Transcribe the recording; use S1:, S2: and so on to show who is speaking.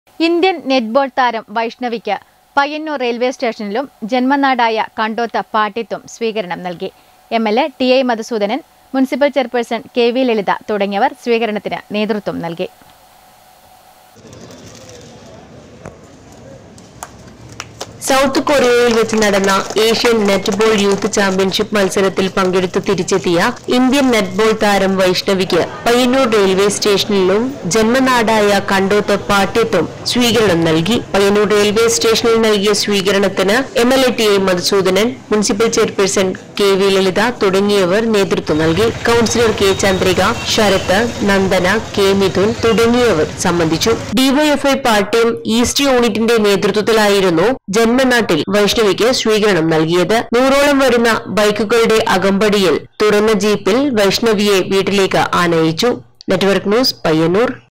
S1: Indian netball താരം വൈഷ്ണവിക്ക് Payyanur railway സ്റ്റേഷനിലും ജന്മനാടായ കണ്ടോത്ത് പാട്ടിത്തും സ്വീകരണം നൽകി M L A T I Madhusoodanan municipal chairperson K V Lalitha തുടങ്ങിയവർ സ്വീകരണത്തിന് നേതൃത്വം നൽകി
S2: സൗത്ത് കൊറിയയിൽ വെച്ച് നടന്ന ഏഷ്യൻ നെറ്റ്ബോൾ യൂത്ത് ചാമ്പ്യൻഷിപ്പ് മത്സരത്തിൽ പങ്കെടുത്ത് തിരിച്ചെത്തിയ ഇന്ത്യൻ നെറ്റ്ബോൾ താരം വൈഷ്ണവിക്ക് പയ്യന്നൂർ റെയിൽവേ സ്റ്റേഷനിലും ജന്മനാടായ കണ്ടോത്ത് പാട്യത്തും സ്വീകരണം നൽകി പയ്യന്നൂർ റെയിൽവേ സ്റ്റേഷനിൽ നൽകിയ സ്വീകരണത്തിന് M L A T A Madhusoodanan municipal chairperson K V Lalitha തുടങ്ങിയവർ നേതൃത്വം നൽകി councillor K Chandrika Sarath Nandana K Mithun തുടങ്ങിയവർ സംബന്ധിച്ചു ഡിവൈഎഫ്ഐ പാർട്ടിയും ഈസ്റ്റ് യൂണിറ്റിന്റെ നേതൃത്വത്തിലായിരുന്നു ജന്മനാട്ടിൽ വൈഷ്ണവിക്ക് സ്വീകരണം നൽകിയത് നൂറോളം വരുന്ന ബൈക്കുകളുടെ അകമ്പടിയിൽ തുറന്ന ജീപ്പിൽ വൈഷ്ണവിയെ വീട്ടിലേക്ക് ആനയിച്ചു നെറ്റ്വർക്ക് ന്യൂസ് പയ്യന്നൂർ